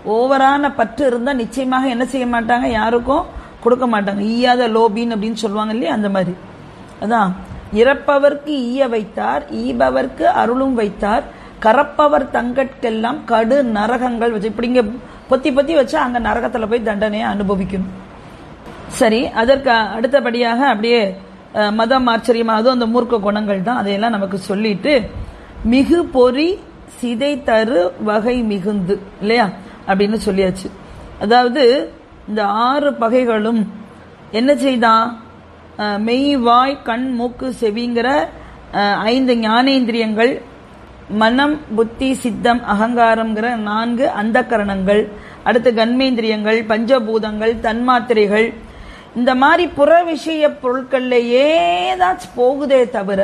ஓவரான பற்று இருந்தா நிச்சயமாக என்ன செய்ய மாட்டாங்க யாருக்கும் கொடுக்க மாட்டாங்க ஈயாத லோபின் அப்படின்னு சொல்லுவாங்க இல்லையா அந்த மாதிரி அதான் இறப்பவர்க்கு ஈய வைத்தார் ஈபவர்க்கு அருளும் வைத்தார் கரப்பவர் தங்கட்கெல்லாம் கடு நரகங்கள் வச்சு இப்படி இங்க பொத்தி பொத்தி வச்சா அங்க நரகத்துல போய் தண்டனையை அனுபவிக்கணும் சரி அதற்கு அடுத்தபடியாக அப்படியே அஹ், மதம் ஆச்சரியமா அதுவும் அந்த மூர்க்க குணங்கள் தான் அதையெல்லாம் நமக்கு சொல்லிட்டு மிகு பொறி சிதை தரு வகை மிகுந்து இல்லையா அப்படின்னு சொல்லியாச்சு அதாவது இந்த ஆறு பகைகளும் என்ன செய்தான் அஹ், மெய் வாய் கண் மூக்கு செவிங்கிற அஹ், ஐந்து ஞானேந்திரியங்கள் மனம் புத்தி சித்தம் அகங்காரம்ங்கிற நான்கு அந்தக்கரணங்கள் அடுத்து கண்மேந்திரியங்கள் பஞ்சபூதங்கள் தன்மாத்திரைகள் இந்த மாதிரி புற விஷய பொருட்கள்லயே தான் போகுதே தவிர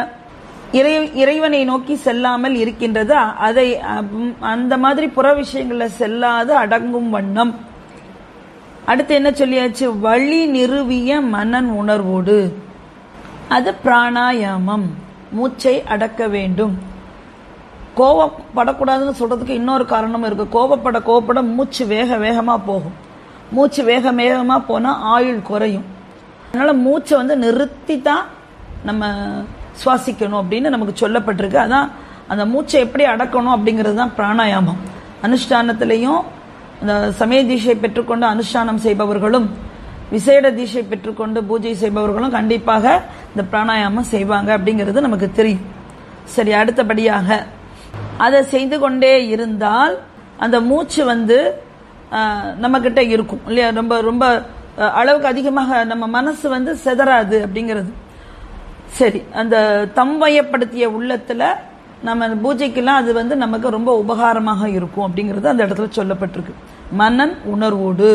இறை இறைவனை நோக்கி செல்லாமல் இருக்கின்றது அதை அம், அந்த மாதிரி புற விஷயங்கள்ல செல்லாது அடங்கும் வண்ணம் அடுத்து என்ன சொல்லியாச்சு வழி நிறுவிய மனன் உணர்வோடு அது பிராணாயாமம் மூச்சை அடக்க வேண்டும் கோவப்படக்கூடாதுன்னு சொல்றதுக்கு இன்னொரு காரணம் இருக்கு கோவப்பட கோவப்பட மூச்சு வேக வேகமா போகும் மூச்சு வேக வேகமா போனா ஆயுள் குறையும் அதனால மூச்சை வந்து நிறுத்தி தான் நம்ம சுவாசிக்கணும் அப்படின்னு நமக்கு சொல்லப்பட்டிருக்கு அதான் அந்த மூச்சை எப்படி அடக்கணும் அப்படிங்கிறது தான் பிராணாயாமம் அனுஷ்டானத்திலையும் இந்த சமய தீட்சை பெற்றுக்கொண்டு அனுஷ்டானம் செய்பவர்களும் விசேட தீட்சை பெற்றுக்கொண்டு பூஜை செய்பவர்களும் கண்டிப்பாக இந்த பிராணாயாமம் செய்வாங்க அப்படிங்கிறது நமக்கு தெரியும் சரி அடுத்தபடியாக அதை செய்து கொண்டே இருந்தால் அந்த மூச்சு வந்து நம்ம கிட்ட இருக்கும் இல்லையா ரொம்ப ரொம்ப அஹ், அளவுக்கு அதிகமாக நம்ம மனசு வந்து செதறாது அப்படிங்கிறது சரி அந்த தம்வயப்படுத்திய உள்ளத்துல நம்ம பூஜைக்கெல்லாம் அது வந்து நமக்கு ரொம்ப உபகாரமாக இருக்கும் அப்படிங்கிறது அந்த இடத்துல சொல்லப்பட்டிருக்கு மனன் உணர்வோடு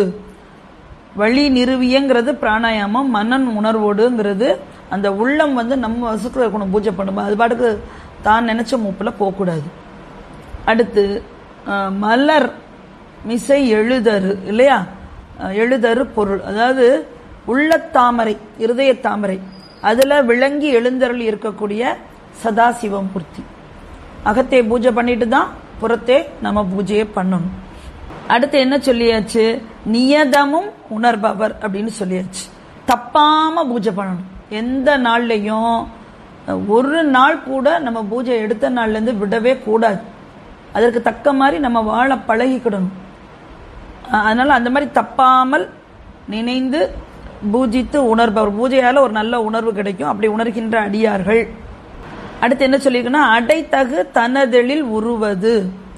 வழி நிறுவியங்கிறது பிராணாயாமம் மனன் உணர்வோடுங்கிறது அந்த உள்ளம் வந்து நம்ம வசத்துல இருக்கணும் பூஜை பண்ணும்போது அது பாட்டுக்கு தான் நினைச்ச மூப்புல போகக்கூடாது அடுத்து அஹ், மலர் மிசை எழுதரு இல்லையா அஹ், எழுதரு பொருள் அதாவது உள்ளத்தாமரை இருதய தாமரை அதுல விளங்கி எழுந்தருள் இருக்கக்கூடிய சதாசிவமூர்த்தி அகத்தே பூஜை பண்ணிட்டு தான் புறத்தே நம்ம பூஜையை பண்ணணும் அடுத்து என்ன சொல்லியாச்சு நியதமும் உணர்பவர் அப்படின்னு சொல்லியாச்சு தப்பாம பூஜை பண்ணணும் எந்த நாள்லயும் அஹ், ஒரு நாள் கூட நம்ம பூஜை எடுத்த நாள்ல இருந்து விடவே கூடாது அதற்கு தக்க மாதிரி நம்ம வாழ பழகிக்கிடணும் அஹ், அதனால அந்த மாதிரி தப்பாமல் நினைந்து பூஜித்து உணர்பவர் பூஜையால ஒரு நல்ல உணர்வு கிடைக்கும் அப்படி உணர்கின்ற அடியார்கள் அடுத்து என்ன சொல்லியிருக்குன்னா அடைத்தகு தனதெழில் உருவது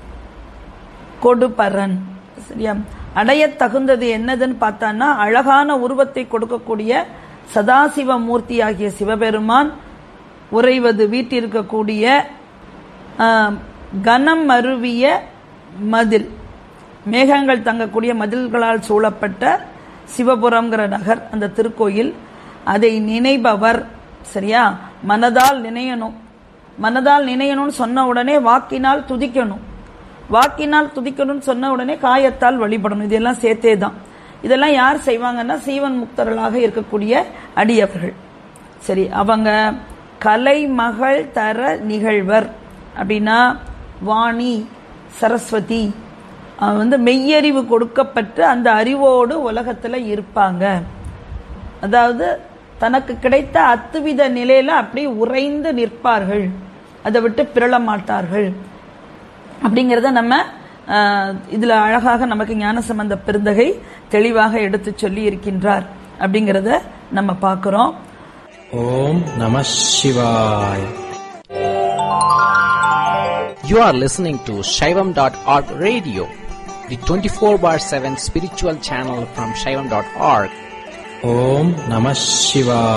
கொடுபரன் சரியா அடைய தகுந்தது என்னதுன்னு பார்த்தான்னா அழகான உருவத்தை கொடுக்கக்கூடிய சதாசிவ மூர்த்தி ஆகிய சிவபெருமான் உறைவது வீட்டிருக்கக்கூடிய ஆஹ், கனம் மருவிய மதில் மேகங்கள் தங்கக்கூடிய மதில்களால் சூழப்பட்ட சிவபுரம்ங்கிற நகர் அந்த திருக்கோயில் அதை நினைபவர் சரியா மனதால் நினையணும் மனதால் நினையணும்னு சொன்ன உடனே வாக்கினால் துதிக்கணும் வாக்கினால் துதிக்கணும்னு சொன்ன உடனே காயத்தால் வழிபடணும் இதெல்லாம் சேர்த்தே தான் இதெல்லாம் யார் செய்வாங்கன்னா சீவன் முக்தர்களாக இருக்கக்கூடிய அடியவர்கள் சரி அவங்க கலைமகள் தர நிகழ்வர் அப்படின்னா வாணி சரஸ்வதி அவன் வந்து மெய்யறிவு கொடுக்கப்பட்டு அந்த அறிவோடு உலகத்துல இருப்பாங்க அதாவது தனக்கு கிடைத்த அத்துவித நிலையில அப்படி உறைந்து நிற்பார்கள் அதை விட்டு பிறள மாட்டார்கள் அப்படிங்கிறத நம்ம ஆஹ், இதுல அழகாக நமக்கு ஞானசம்பந்த பெருந்தகை தெளிவாக எடுத்து சொல்லி இருக்கின்றார் அப்படிங்கிறத நம்ம பார்க்கிறோம் ஓம் நம சிவாய் You are listening to Shaivam.org radio, the 24 bar 7 spiritual channel from Shaivam.org. ஓம் நம சிவாய்